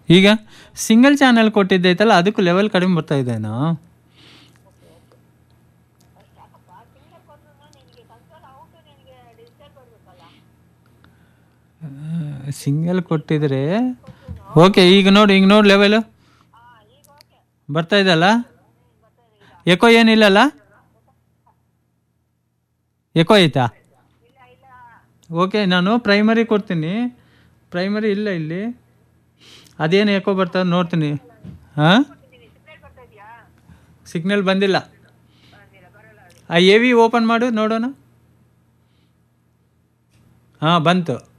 ಈಗ single channel ಕೊಟ್ಟಿದ್ದೈತಲ್ಲ ಅದಕ್ಕೂ level ಕಡಿಮೆ ಬರ್ತಾ ಇದೆನಾ ಸಿಂಗಲ್ ಕೊಟ್ಟಿದ್ರೆ ಓಕೆ ಈಗ ನೋಡಿ ಈಗ ನೋಡಿ ಲೆವೆಲು ಬರ್ತಾ ಇದೆಯಲ್ಲ ಎಕೋ ಏನಿಲ್ಲಲ್ಲ ಎಕೋ ಐತಾ ಓಕೆ ನಾನು ಪ್ರೈಮರಿ ಕೊಡ್ತೀನಿ ಪ್ರೈಮರಿ ಇಲ್ಲ ಇಲ್ಲಿ ಅದೇನು ಎಕೋ ಬರ್ತದೆ ನೋಡ್ತೀನಿ ಹಾಂ ಸಿಗ್ನಲ್ ಬಂದಿಲ್ಲ ಆ ಎ ವಿ ಓಪನ್ ಮಾಡು ನೋಡೋಣ ಹಾಂ ಬಂತು